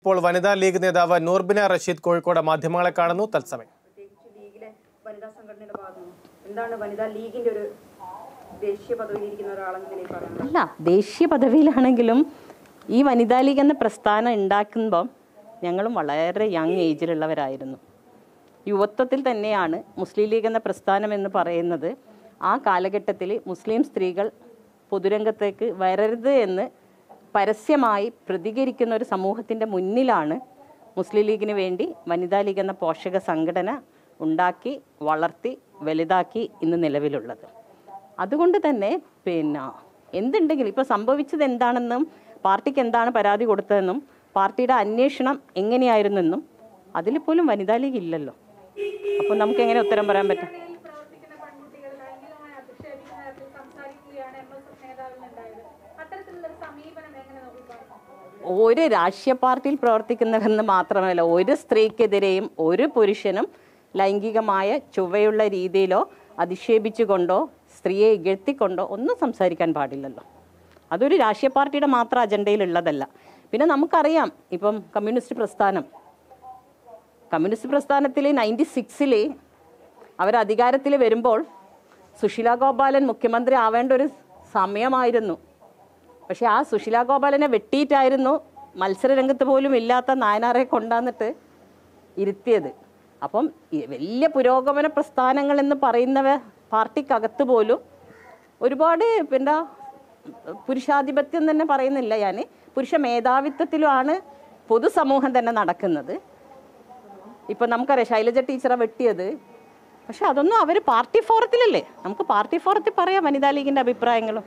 ഇപ്പോൾ വനിതാ ലീഗ് നേതാവ് നൂർബിന റഷീദ് കോഴിക്കോട് മാധ്യമങ്ങളെ കാണുന്നു തത്സമയം പ്രത്യേകിച്ച് ലീഗിലെ വനിതാ സംഘടനയുടെ ഭാഗത്തു നിന്ന് എന്താണ് വനിതാ ലീഗിന്റെ ഒരു ദേശീയ പദവിയിലിരിക്കുന്ന ഒരാളെന്ന് നിലയിൽ പറയുന്നത് അല്ല ദേശീയ പദവിയിലാണെങ്കിലും ഈ വനിതാ ലീഗ് എന്ന പ്രസ്ഥാനം ഉണ്ടാക്കുമ്പം ഞങ്ങളും വളരെ യങ് ഏജിലുള്ളവരായിരുന്നു യുവത്വത്തിൽ തന്നെയാണ് മുസ്ലിം ലീഗ് എന്ന പ്രസ്ഥാനം എന്ന് പറയുന്നത് ആ കാലഘട്ടത്തിൽ മുസ്ലിം സ്ത്രീകൾ പൊതുരംഗത്തേക്ക് വരരുത് എന്ന് പരസ്യമായി പ്രതികരിക്കുന്ന ഒരു സമൂഹത്തിൻ്റെ മുന്നിലാണ് മുസ്ലിം ലീഗിന് വേണ്ടി വനിതാ ലീഗ് എന്ന പോഷക സംഘടന ഉണ്ടാക്കി വളർത്തി വലുതാക്കി ഇന്ന് നിലവിലുള്ളത് അതുകൊണ്ട് തന്നെ പിന്നെ എന്തുണ്ടെങ്കിലും ഇപ്പോൾ സംഭവിച്ചത് എന്താണെന്നും പാർട്ടിക്ക് എന്താണ് പരാതി കൊടുത്തതെന്നും പാർട്ടിയുടെ അന്വേഷണം എങ്ങനെയായിരുന്നെന്നും അതിൽ പോലും വനിതാ ലീഗ് ഇല്ലല്ലോ അപ്പോൾ നമുക്ക് എങ്ങനെ ഉത്തരം പറയാൻ പറ്റും പ്രവർത്തിക്കുന്ന പെൺകുട്ടികൾ ലൈംഗികമായി അധിക്ഷേപിക്കുന്ന തരത്തിൽ സംസാരിക്കുകയാണ് എം എസ് എഫ് നേതാവിൽ നിന്നുണ്ടായത് അത്തരത്തിലുള്ള ഒരു സമീപനം എങ്ങനെ നോക്കിക്കാണും ഒരു രാഷ്ട്രീയ പാർട്ടിയിൽ പ്രവർത്തിക്കുന്നവരെന്ന് മാത്രമല്ല ഒരു സ്ത്രീക്കെതിരെയും ഒരു പുരുഷനും ലൈംഗികമായ ചുവയുള്ള രീതിയിലോ അധിക്ഷേപിച്ചുകൊണ്ടോ സ്ത്രീയെ ഇകഴ്ത്തിക്കൊണ്ടോ ഒന്നും സംസാരിക്കാൻ പാടില്ലല്ലോ അതൊരു രാഷ്ട്രീയ പാർട്ടിയുടെ മാത്രം അജണ്ടയിലുള്ളതല്ല പിന്നെ നമുക്കറിയാം ഇപ്പം കമ്മ്യൂണിസ്റ്റ് പ്രസ്ഥാനം കമ്മ്യൂണിസ്റ്റ് പ്രസ്ഥാനത്തിൽ നയൻറ്റി സിക്സിൽ അവർ അധികാരത്തിൽ വരുമ്പോൾ സുശീല ഗോപാലൻ മുഖ്യമന്ത്രി ആവേണ്ട ഒരു സമയമായിരുന്നു പക്ഷെ ആ സുശീല ഗോപാലനെ വെട്ടിയിട്ടായിരുന്നു മത്സരരംഗത്ത് പോലും ഇല്ലാത്ത നായനാറെ കൊണ്ടുവന്നിട്ട് ഇരുത്തിയത് അപ്പം ഈ വലിയ പുരോഗമന പ്രസ്ഥാനങ്ങൾ എന്ന് പറയുന്നവ പാർട്ടിക്കകത്ത് പോലും ഒരുപാട് പിന്നെ പുരുഷാധിപത്യം തന്നെ പറയുന്നില്ല ഞാൻ പുരുഷ മേധാവിത്വത്തിലുമാണ് പൊതുസമൂഹം തന്നെ നടക്കുന്നത് ഇപ്പം നമുക്കറിയാം ശൈലജ ടീച്ചറെ വെട്ടിയത് പക്ഷെ അതൊന്നും അവർ പാർട്ടി ഫോറത്തിലല്ലേ നമുക്ക് പാർട്ടി ഫോറത്തിൽ പറയാം വനിതാ ലീഗിൻ്റെ അഭിപ്രായങ്ങളും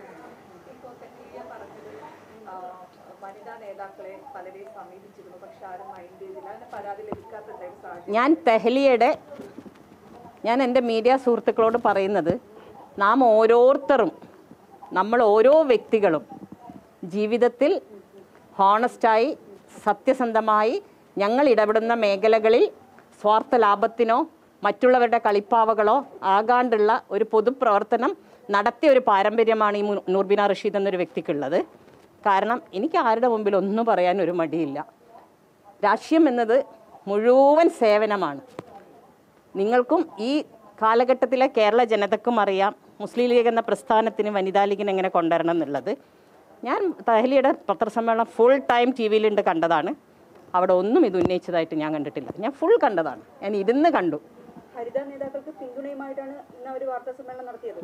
വനിതാ നേതാക്കളെ പലരെയും സമീപിച്ചിരുന്നു പക്ഷെ ആരും മൈൻഡ് ചെയ്തില്ല അതിന് പരാതി ലഭിക്കാത്ത ഞാൻ തെഹലിയുടെ ഞാൻ എൻ്റെ മീഡിയ സുഹൃത്തുക്കളോട് പറയുന്നത് നാം ഓരോരുത്തരും നമ്മൾ ഓരോ വ്യക്തികളും ജീവിതത്തിൽ ഹോണസ്റ്റായി സത്യസന്ധമായി ഞങ്ങൾ ഇടപെടുന്ന മേഖലകളിൽ സ്വാർത്ഥ ലാഭത്തിനോ മറ്റുള്ളവരുടെ കളിപ്പാവകളോ ആകാണ്ടുള്ള ഒരു പൊതുപ്രവർത്തനം നടത്തിയ ഒരു പാരമ്പര്യമാണ് ഈ മു- നൂർബിന റഷീദ് എന്നൊരു വ്യക്തിക്കുള്ളത് കാരണം എനിക്ക് ആരുടെ മുമ്പിൽ ഒന്നും പറയാൻ ഒരു മടിയില്ല രാഷ്ട്രീയം എന്നത് മുഴുവൻ സേവനമാണ് നിങ്ങൾക്കും ഈ കാലഘട്ടത്തിലെ കേരള ജനതക്കും അറിയാം മുസ്ലിം ലീഗ് എന്ന പ്രസ്ഥാനത്തിന് വനിതാ ലീഗിനെ എങ്ങനെ കൊണ്ടുവരണം എന്നുള്ളത് ഞാൻ തഹലിയുടെ പത്രസമ്മേളനം ഫുൾ ടൈം ടി വിയിലുണ്ട് കണ്ടതാണ് അവിടെ ഒന്നും ഇത് ഉന്നയിച്ചതായിട്ട് ഞാൻ കണ്ടിട്ടില്ല ഞാൻ ഫുൾ കണ്ടതാണ് ഞാൻ ഇരുന്ന് കണ്ടു ഹരിത നേതാക്കൾക്ക് പിന്തുണയുമായിട്ടാണ് ഇന്ന് അവർ വാർത്താ സമ്മേളനം നടത്തിയത്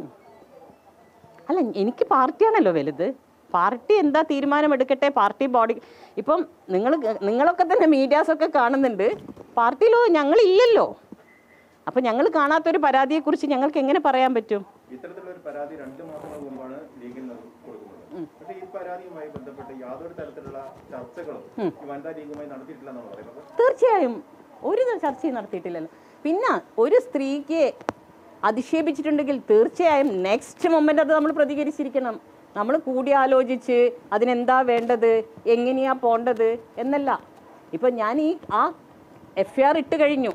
അല്ല എനിക്ക് പാർട്ടിയാണല്ലോ വലുത് പാർട്ടി എന്താ തീരുമാനമെടുക്കട്ടെ പാർട്ടി ബോഡി ഇപ്പം നിങ്ങൾ നിങ്ങളൊക്കെ തന്നെ മീഡിയാസൊക്കെ കാണുന്നുണ്ട് പാർട്ടിയിലോ ഞങ്ങളില്ലല്ലോ അപ്പം ഞങ്ങൾ കാണാത്തൊരു പരാതിയെക്കുറിച്ച് ഞങ്ങൾക്ക് എങ്ങനെ പറയാൻ പറ്റും ഇത്തരത്തിലുള്ള ഒരു പരാതി രണ്ട് മാസങ്ങൾ മുമ്പാണ് ലീഗിൽ നിന്ന് കൊടുക്കുന്നത് പക്ഷേ ഈ പരാതിയുമായി ബന്ധപ്പെട്ട് യാതൊരു തരത്തിലുള്ള ചർച്ചകളും ഈ വനിതാ ലീഗുമായി നടത്തിയിട്ടില്ലെന്നാണ് പറയുന്നത് തീർച്ചയായും ഒരു ചർച്ചയും നടത്തിയിട്ടില്ലല്ലോ പിന്നെ ഒരു സ്ത്രീക്ക് അധിക്ഷേപിച്ചിട്ടുണ്ടെങ്കിൽ തീർച്ചയായും നെക്സ്റ്റ് മൊമെൻ്റ് അത് നമ്മൾ പ്രതികരിച്ചിരിക്കണം നമ്മൾ കൂടിയാലോചിച്ച് അതിനെന്താ വേണ്ടത് എങ്ങനെയാ പോണ്ടത് എന്നല്ല ഇപ്പം ഞാൻ ഈ ആ എഫ് ആർ ഇട്ട് കഴിഞ്ഞു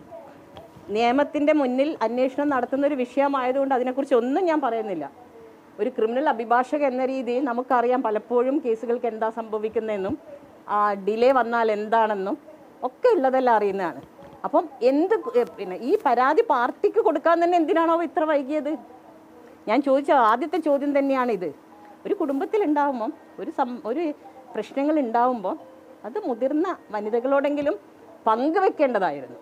നിയമത്തിൻ്റെ മുന്നിൽ അന്വേഷണം നടത്തുന്ന ഒരു വിഷയമായതുകൊണ്ട് അതിനെക്കുറിച്ച് ഒന്നും ഞാൻ പറയുന്നില്ല ഒരു ക്രിമിനൽ അഭിഭാഷക എന്ന രീതിയിൽ നമുക്കറിയാം പലപ്പോഴും കേസുകൾക്ക് എന്താ സംഭവിക്കുന്നതെന്നും ആ ഡിലേ വന്നാൽ എന്താണെന്നും ഒക്കെ ഉള്ളതെല്ലാം അറിയുന്നതാണ് അപ്പം എന്ത് കു- എ, പിന്നെ ഈ പരാതി പാർട്ടിക്ക് കൊടുക്കാൻ തന്നെ എന്തിനാണോ ഇത്ര വൈകിയത് ഞാൻ ചോദിച്ച ആദ്യത്തെ ചോദ്യം തന്നെയാണ് ഇത് ഒരു കുടുംബത്തിൽ ഉണ്ടാകുമ്പം ഒരു സം ഒരു പ്രശ്നങ്ങൾ ഉണ്ടാകുമ്പോൾ അത് മുതിർന്ന വനിതകളോടെങ്കിലും പങ്കുവെക്കേണ്ടതായിരുന്നു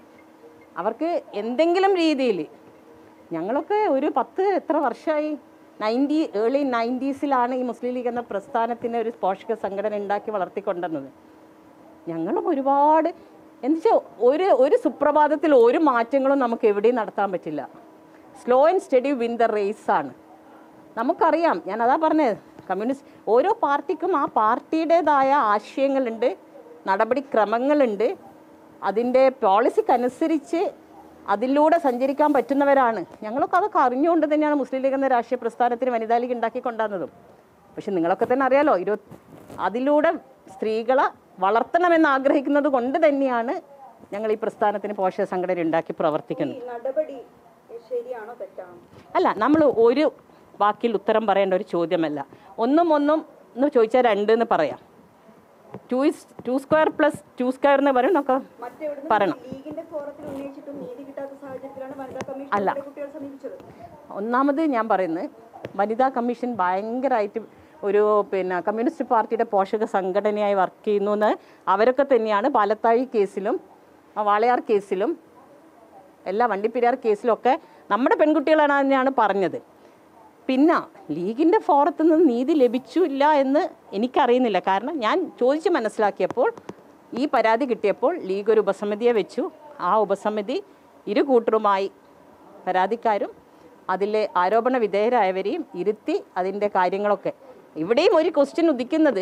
അവർക്ക് എന്തെങ്കിലും രീതിയിൽ ഞങ്ങളൊക്കെ ഒരു പത്ത് എത്ര വർഷമായി നയൻറ്റി ഏർലി നയൻറ്റീസിലാണ് ഈ മുസ്ലിം ലീഗ് എന്ന പ്രസ്ഥാനത്തിന് ഒരു പോഷക സംഘടന ഉണ്ടാക്കി വളർത്തിക്കൊണ്ടുവന്നത് ഞങ്ങളും ഒരുപാട് എന്നുവെച്ചാൽ ഒരു ഒരു സുപ്രഭാതത്തിൽ ഒരു മാറ്റങ്ങളും നമുക്ക് എവിടെയും നടത്താൻ പറ്റില്ല slow and steady win the race ആണ് നമുക്കറിയാം ഞാൻ അതാ പറഞ്ഞത് കമ്മ്യൂണിസ്റ്റ് ഓരോ പാർട്ടിക്കും ആ പാർട്ടിയുടേതായ ആശയങ്ങളുണ്ട് നടപടിക്രമങ്ങളുണ്ട് അതിൻ്റെ പോളിസിക്കനുസരിച്ച് അതിലൂടെ സഞ്ചരിക്കാൻ പറ്റുന്നവരാണ് ഞങ്ങളൊക്കെ അതൊക്കെ അറിഞ്ഞുകൊണ്ട് തന്നെയാണ് മുസ്ലിം ലീഗ് എന്ന രാഷ്ട്രീയ പ്രസ്ഥാനത്തിന് വനിതാ ലീഗ് ഉണ്ടാക്കി കൊണ്ടുവന്നതും പക്ഷെ നിങ്ങളൊക്കെ തന്നെ അറിയാലോ ഇരുപത് അതിലൂടെ സ്ത്രീകളെ വളർത്തണമെന്ന് ആഗ്രഹിക്കുന്നത് കൊണ്ട് തന്നെയാണ് ഞങ്ങൾ ഈ പ്രസ്ഥാനത്തിന് പോഷക സംഘടന ഉണ്ടാക്കി പ്രവർത്തിക്കുന്നത് ഈ നടപടി ശരിയാണോ തെറ്റാണോ അല്ല നമ്മൾ ഒരു വാക്കിൽ ഉത്തരം പറയേണ്ട ഒരു ചോദ്യമല്ല ഒന്നും ഒന്നും എന്ന് ചോദിച്ചാൽ രണ്ട് എന്ന് പറയാം two is two square plus two square എന്ന് പറയും നമുക്ക് മറ്റെവിടെ പറയണം ലീഗിന്റെ ഫോറത്തിൽ ഉന്നയിച്ചിട്ടും നീതി കിട്ടാത്ത സാഹചര്യത്തിലാണ് വനിതാ അല്ല. കമ്മീഷൻ കുട്ടികളെ സമീപിച്ചത് ഒന്നാമത് ഞാൻ പറയുന്നത് വനിതാ കമ്മീഷൻ ഭയങ്കരമായിട്ട് ഒരു പിന്നെ കമ്മ്യൂണിസ്റ്റ് പാർട്ടിയുടെ പോഷക സംഘടനയായി വർക്ക് ചെയ്യുന്നു എന്ന് അവരൊക്കെ തന്നെയാണ് പാലത്താഴി കേസിലും ആ വാളയാർ കേസിലും എല്ലാ വണ്ടിപ്പെരിയാർ കേസിലൊക്കെ നമ്മുടെ പെൺകുട്ടികളാണ് തന്നെയാണ് പറഞ്ഞത് പിന്നെ ലീഗിൻ്റെ ഫോറത്ത് നിന്ന് നീതി ലഭിച്ചില്ല എന്ന് എനിക്കറിയുന്നില്ല കാരണം ഞാൻ ചോദിച്ച് മനസ്സിലാക്കിയപ്പോൾ ഈ പരാതി കിട്ടിയപ്പോൾ ലീഗ് ഒരു ഉപസമിതിയെ വെച്ചു ആ ഉപസമിതി ഇരു കൂട്ടറുമായി പരാതിക്കാരും അതിലെ ആരോപണ വിധേയരായവരെയും ഇരുത്തി അതിൻ്റെ കാര്യങ്ങളൊക്കെ ഇവിടെയും ഒരു ക്വസ്റ്റ്യൻ ഉദിക്കുന്നത്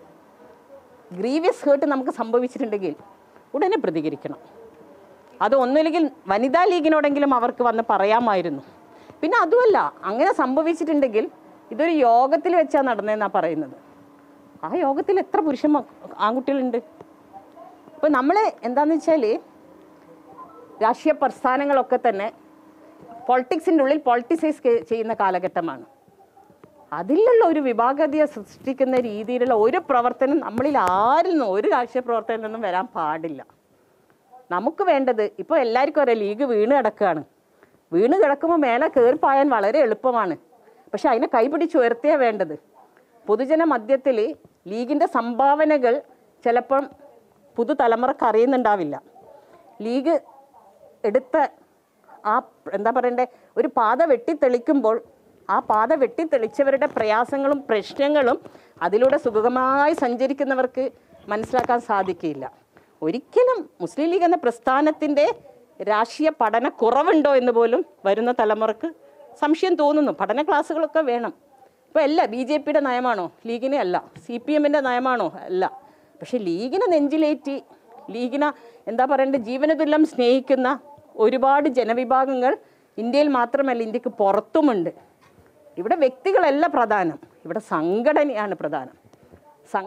ഗ്രീവിയസ് ഹേർട്ട് നമുക്ക് സംഭവിച്ചിട്ടുണ്ടെങ്കിൽ ഉടനെ പ്രതികരിക്കണം അത് ഒന്നുമില്ലെങ്കിൽ വനിതാ ലീഗിനോടെങ്കിലും അവർക്ക് വന്ന് പറയാമായിരുന്നു പിന്നെ അതുമല്ല അങ്ങനെ സംഭവിച്ചിട്ടുണ്ടെങ്കിൽ ഇതൊരു യോഗത്തിൽ വെച്ചാണ് നടന്നതെന്നാണ് പറയുന്നത് ആ യോഗത്തിൽ എത്ര പുരുഷ ആൺകുട്ടികളുണ്ട് ഇപ്പം നമ്മൾ എന്താണെന്ന് വെച്ചാൽ രാഷ്ട്രീയ പ്രസ്ഥാനങ്ങളൊക്കെ തന്നെ പൊളിറ്റിക്സിൻ്റെ ഉള്ളിൽ പൊളിറ്റിസൈസ് ചെയ്യുന്ന കാലഘട്ടമാണ് അതിലുള്ള ഒരു വിഭാഗതയെ സൃഷ്ടിക്കുന്ന രീതിയിലുള്ള ഒരു പ്രവർത്തനം നമ്മളിൽ ആരിൽ നിന്നും ഒരു രാഷ്ട്രീയ പ്രവർത്തനം നിന്നും വരാൻ പാടില്ല നമുക്ക് വേണ്ടത് ഇപ്പോൾ എല്ലാവർക്കും അറിയാം ലീഗ് വീണ് കിടക്കുകയാണ് വീണ് കിടക്കുമ്പോൾ മേലെ കയറിപ്പായാൻ വളരെ എളുപ്പമാണ് പക്ഷെ അതിനെ കൈപിടിച്ച് ഉയർത്തിയാ വേണ്ടത് പൊതുജന മധ്യത്തിൽ ലീഗിൻ്റെ സംഭാവനകൾ ചിലപ്പം പുതുതലമുറക്ക് അറിയുന്നുണ്ടാവില്ല ലീഗ് എടുത്ത ആ എന്താ പറയണ്ടേ ഒരു പാത വെട്ടിത്തെളിക്കുമ്പോൾ ആ പാത വെട്ടിത്തെളിച്ചവരുടെ പ്രയാസങ്ങളും പ്രശ്നങ്ങളും അതിലൂടെ സുഗമമായി സഞ്ചരിക്കുന്നവർക്ക് മനസ്സിലാക്കാൻ സാധിക്കില്ല ഒരിക്കലും മുസ്ലിം ലീഗ് എന്ന പ്രസ്ഥാനത്തിൻ്റെ രാഷ്ട്രീയ പഠന കുറവുണ്ടോ എന്ന് പോലും വരുന്ന തലമുറക്ക് സംശയം തോന്നുന്നു പഠന ക്ലാസ്സുകളൊക്കെ വേണം ഇപ്പോൾ അല്ല ബി ജെ പിയുടെ നയമാണോ ലീഗിനെ അല്ല സി പി എമ്മിൻ്റെ നയമാണോ അല്ല പക്ഷെ ലീഗിനെ നെഞ്ചിലേറ്റി ലീഗിനെ എന്താ പറയണ്ടത് ജീവനതുല്യം സ്നേഹിക്കുന്ന ഒരുപാട് ജനവിഭാഗങ്ങൾ ഇന്ത്യയിൽ മാത്രമല്ല ഇന്ത്യക്ക് പുറത്തുമുണ്ട് ഇവിടെ വ്യക്തികളല്ല പ്രധാനം ഇവിടെ സംഘടനയാണ് പ്രധാനം സംഘ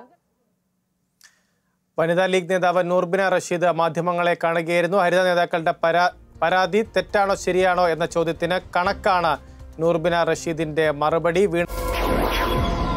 വനിതാ ലീഗ് നേതാവ് നൂർബിന റഷീദ് മാധ്യമങ്ങളെ കാണുകയായിരുന്നു ഹരിത നേതാക്കളുടെ പരാ പരാതി തെറ്റാണോ ശരിയാണോ എന്ന ചോദ്യത്തിന് കണക്കാണ് നൂർബിന റഷീദിന്റെ മറുപടി വീണ്ടും